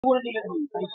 కూడా తీయలేదు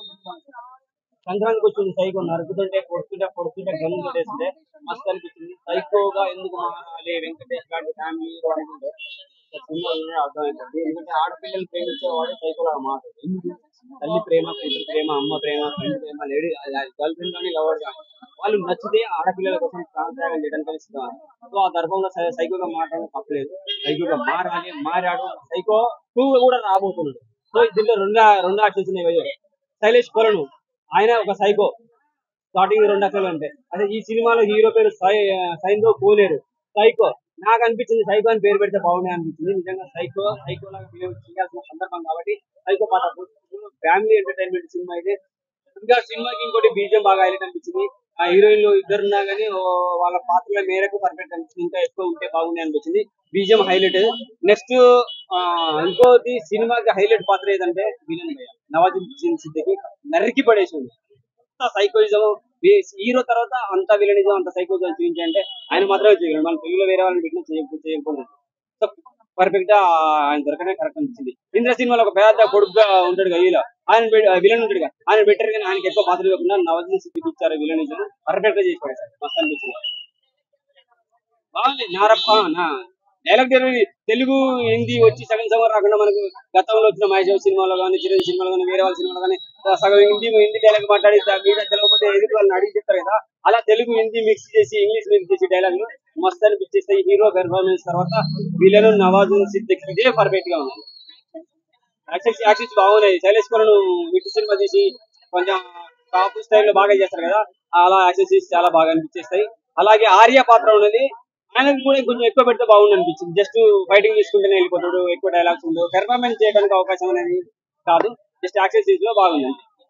సంక్రాంతికి వచ్చింది సైకో నరుకుతుంటే కొడుతుంటే కొడుతుంటే గన్ను కొట్టేస్తుంటే మస్తు అనిపించింది సైకోగా ఎందుకు మారాలి వెంకటేష్ లాంటి ఫ్యామిలీ అనుకుంటే సినిమా అర్థమైంది ఎందుకంటే ఆడపిల్లలు ప్రేమించేవాడు సైకోలా మాట్లాడు ఎందుకు తల్లి ప్రేమ కూతురు ప్రేమ అమ్మ ప్రేమ ఫ్రెండ్ ప్రేమ లేడీ గర్ల్ ఫ్రెండ్ కానీ లవర్ కానీ వాళ్ళు నచ్చితే ఆడపిల్లల కోసం ప్రాణత్యాగం చేయడానికి ఇస్తున్నారు సో ఆ దర్భంలో సైకోగా మాట్లాడడం తప్పలేదు సైకోగా మారాలి మారాడు సైకో టూ కూడా రాబోతున్నాడు సో దీంట్లో రెండు రెండు ఆప్షన్స్ ఉన్నాయి శైలేష్ కొలను ఆయన ఒక సైకో స్టార్టింగ్ రెండు అక్షరాలు అంటే అదే ఈ సినిమాలో హీరో పేరు సై సైన్తో పోలేరు సైకో నాకు అనిపించింది సైకో అని పేరు పెడితే బాగుండే అనిపించింది నిజంగా సైకో సైకో లాగా బిహేవ్ చేయాల్సిన సందర్భం కాబట్టి సైకో పాత్ర ఫ్యామిలీ ఎంటర్టైన్మెంట్ సినిమా అయితే ఇంకా సినిమాకి ఇంకోటి బీజం బాగా హైలైట్ అనిపించింది ఆ హీరోయిన్లు ఇద్దరు ఉన్నా కానీ వాళ్ళ పాత్రల మేరకు పర్ఫెక్ట్ అనిపించింది ఇంకా ఎక్కువ ఉంటే బాగుంది అనిపించింది బీజం హైలైట్ నెక్స్ట్ ఇంకోటి సినిమాకి హైలైట్ పాత్ర ఏదంటే విలన్ భయ్య నవాజుద్దీన్ సిద్దికి నరికి పడేసింది అంత సైకోయిజం హీరో తర్వాత అంత విలనిజం అంత సైకోయిజం చూపించంటే ఆయన మాత్రమే చేయగలడు మన తెలుగులో వేరే వాళ్ళని పెట్టిన చేయకపోతే చేయకపోతే పర్ఫెక్ట్ గా ఆయన దొరకనే కరెక్ట్ అనిపించింది ఇంద్ర సినిమాలో ఒక పెద్ద కొడుకుగా ఉంటాడు కదా హీరో ఆయన విలన్ ఉంటాడు కదా ఆయన బెటర్ కానీ ఆయనకి ఎక్కువ పాత్రలు ఇవ్వకుండా నవజీన్ సిద్దికి ఇచ్చారు విలనిజం పర్ఫెక్ట్ గా చేసి పడేశారు మస్తు అనిపించింది బాగుంది నారప్ప నా డైలాగ్ డెలివరీ తెలుగు హిందీ వచ్చి సగం సగం రాకుండా మనకు గతంలో వచ్చిన మహేష్ సినిమాలో కానీ చిరంజీవి సినిమాలో కానీ వేరే వాళ్ళ సినిమాలో కానీ సగం హిందీ హిందీ డైలాగ్ మాట్లాడి మీద తెలియకపోతే ఎదుటి వాళ్ళని అడిగి చెప్తారు కదా అలా తెలుగు హిందీ మిక్స్ చేసి ఇంగ్లీష్ మిక్స్ చేసి డైలాగ్ మస్తు అనిపించేస్తాయి హీరో పెర్ఫార్మెన్స్ తర్వాత వీళ్ళను నవాజున్ సిద్దిక్ ఇదే పర్ఫెక్ట్ గా ఉన్నాయి యాక్షన్స్ యాక్షన్స్ బాగున్నాయి శైలేష్ కొలను విట్టు సినిమా తీసి కొంచెం కాపు స్టైల్లో బాగా చేస్తారు కదా అలా యాక్షన్స్ చాలా బాగా అనిపించేస్తాయి అలాగే ఆర్య పాత్ర ఉన్నది ఆయనకు కూడా కొంచెం ఎక్కువ పెడితే బాగుంది అనిపించింది జస్ట్ ఫైటింగ్ తీసుకుంటేనే వెళ్ళిపోతాడు ఎక్కువ డైలాగ్స్ ఉండవు పెర్ఫార్మెన్స్ చేయడానికి అవకాశం అనేది కాదు జస్ట్ యాక్సెస్ లో బాగుంది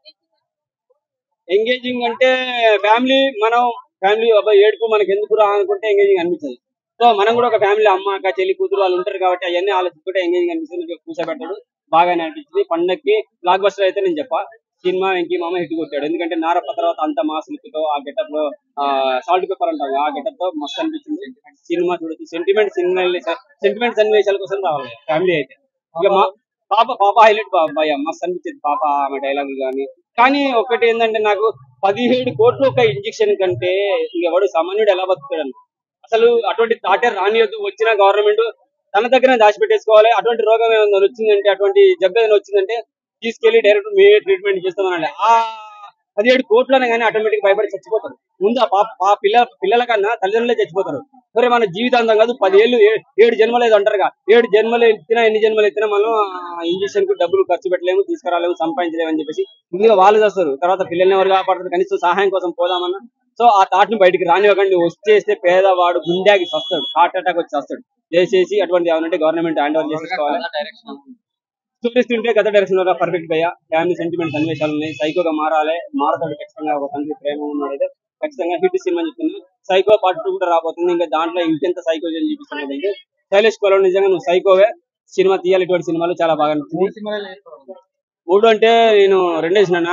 ఎంగేజింగ్ అంటే ఫ్యామిలీ మనం ఫ్యామిలీ అబ్బాయి ఏడుపు మనకి ఎందుకు రా అనుకుంటే ఎంగేజింగ్ అనిపించదు సో మనం కూడా ఒక ఫ్యామిలీ అమ్మ అక్క చెల్లి కూతురు వాళ్ళు ఉంటారు కాబట్టి అవన్నీ ఆలోచించుకుంటే ఎంగేజింగ్ అనిపిస్తుంది కూర్చోబెట్టాడు బాగానే అనిపించింది పండక్కి బ్లాక్ బస్టర్ అయితే నేను చెప్పా సినిమా వెంకీ మామ హిట్ కొట్టాడు ఎందుకంటే నారప్ప తర్వాత అంత మాస్ లుక్ తో ఆ గెటప్ లో సాల్ట్ పేపర్ అంటాం ఆ గెటప్ తో మస్తు అనిపించింది సినిమా చూడొచ్చు సెంటిమెంట్ సినిమా సెంటిమెంట్ సన్నివేశాల కోసం రావాలి ఫ్యామిలీ అయితే ఇక మా పాప పాప హైలైట్ బాబాయ్ మస్తు అనిపించింది పాప ఆమె డైలాగ్ కానీ కానీ ఒకటి ఏంటంటే నాకు పదిహేడు కోట్ల ఒక ఇంజక్షన్ కంటే ఇంకెవడు సామాన్యుడు ఎలా బతుకుతాడు అసలు అటువంటి తాటే రానియొద్దు వచ్చిన గవర్నమెంట్ తన దగ్గర దాచిపెట్టేసుకోవాలి అటువంటి రోగం ఏమైనా వచ్చిందంటే అటువంటి జబ్బు ఏదైనా వచ్చిందంటే తీసుకెళ్లి డైరెక్ట్ మేమే ట్రీట్మెంట్ చేస్తామనండి ఆ పదిహేడు కోట్లనే కానీ ఆటోమేటిక్ భయపడి చచ్చిపోతారు ముందు ఆ పాప ఆ పిల్ల పిల్లల కన్నా తల్లిదండ్రులే చచ్చిపోతారు మరి మన జీవితాంతం కాదు పదిహేళ్ళు ఏ- ఏడు జన్మలు ఏదో అంటారుగా ఏడు జన్మలు ఎత్తినా ఎన్ని జన్మలు ఎత్తినా మనం ఇంజక్షన్ కు డబ్బులు ఖర్చు పెట్టలేము తీసుకురాలేము సంపాదించలేము అని చెప్పేసి ముందుగా వాళ్ళు చేస్తారు తర్వాత పిల్లల్ని ఎవరు కాపాడతారు కనీసం సహాయం కోసం పోదామన్నా సో ఆ థాట్ ని బయటికి రానివ్వకండి వచ్చేస్తే పేదవాడు గుండెకి వస్తాడు హార్ట్ అటాక్ వచ్చి వస్తాడు చేసేసి అటువంటి ఏమంటే గవర్నమెంట్ హ్యాండ్ ఓవర్ చేసుకోవాలి స్టోరీస్ తింటే గత డైరెక్షన్ లో పర్ఫెక్ట్ భయ్య ఫ్యామిలీ సెంటిమెంట్ సన్నివేశాలు ఉన్నాయి సైకోగా మారాలి మారతాడు ఖచ్చితంగా ఒక తండ్రి ప్రేమ ఉన్నాడైతే ఖచ్చితంగా హిట్ సినిమా చెప్తున్నా సైకో పార్ట్ టూ కూడా రాబోతుంది ఇంకా దాంట్లో ఇంకెంత సైకో చూపిస్తున్నది అంటే శైలేష్ కొలం నిజంగా నువ్వు సైకోవే సినిమా తీయాలి ఇటువంటి సినిమాలు చాలా బాగా అనిపించింది మూడు అంటే నేను రెండే చూసిన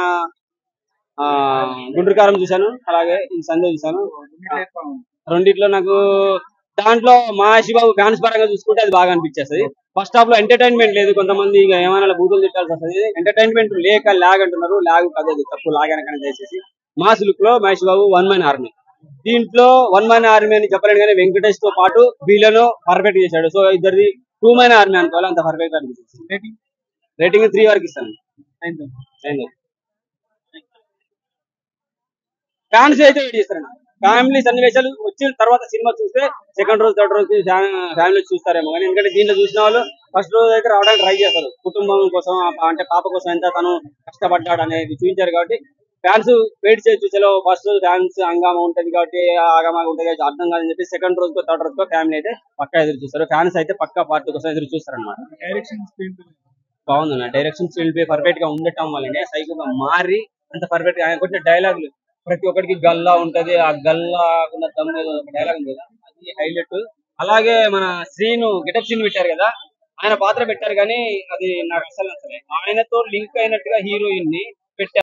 గుండ్రు కారం చూశాను అలాగే ఈ సందే చూశాను రెండిట్లో నాకు దాంట్లో మహేష్ బాబు ఫ్యాన్స్ పరంగా చూసుకుంటే అది బాగా అనిపించేస్తుంది ఫస్ట్ హాఫ్ లో ఎంటర్టైన్మెంట్ లేదు కొంతమంది ఇక ఏమైనా బూతులు తిట్టాల్సి వస్తుంది ఎంటర్టైన్మెంట్ లేక లాగ్ అంటున్నారు లాగ్ కాదు తప్పు లాగ్ అనకనే చేసేసి మాస్ లుక్ లో Mahesh Babu one man army దీంట్లో వన్ మ్యాన్ ఆర్మీ అని చెప్పలేను కానీ వెంకటేష్ తో పాటు వీళ్ళను పర్ఫెక్ట్ చేశాడు సో ఇద్దరిది టూ మ్యాన్ ఆర్మీ అనుకోవాలి అంత పర్ఫెక్ట్ అనిపిస్తుంది రేటింగ్ త్రీ వరకు ఇస్తాను అయింది ఫ్యాన్స్ అయితే వెయిట్ చేస్తారండి ఫ్యామిలీ సన్నివేశాలు వచ్చిన తర్వాత సినిమా చూస్తే సెకండ్ రోజు థర్డ్ రోజు ఫ్యామిలీ చూస్తారేమో కానీ ఎందుకంటే దీంట్లో చూసిన వాళ్ళు ఫస్ట్ రోజు అయితే రావడానికి ట్రై చేస్తారు కుటుంబం కోసం ఆ- అంటే పాప కోసం ఎంత తను కష్టపడ్డాడు అనేది చూపించారు కాబట్టి ఫ్యాన్స్ వెయిట్ చేసి చూసేలో ఫస్ట్ ఫ్యాన్స్ హంగామా ఉంటది కాబట్టి ఆగమా ఉంటది కాబట్టి అర్థం కాదని చెప్పి సెకండ్ రోజుకో థర్డ్ రోజుకో ఫ్యామిలీ అయితే పక్కా ఎదురు చూస్తారు ఫ్యాన్స్ అయితే పక్కా పార్టీ కోసం ఎదురు చూస్తారు అనమాట బాగుంది డైరెక్షన్ ఫీల్డ్ పే పర్ఫెక్ట్ గా ఉండటం వల్లనే సైకోగా మారి అంత పర్ఫెక్ట్ గా ఆయన కొట్టిన డైలాగులు ప్రతి ఒక్కరికి గల్లా ఉంటది ఆ గల్లా ఉన్న దమ్ము ఏదో ఒక డైలాగ్ ఉంది కదా అది హైలైట్ అలాగే మన శ్రీను గెటప్ సీన్ పెట్టారు కదా ఆయన పాత్ర పెట్టారు కానీ అది నాకు అసలు నచ్చలేదు ఆయనతో లింక్ అయినట్టుగా హీరోయిన్ ని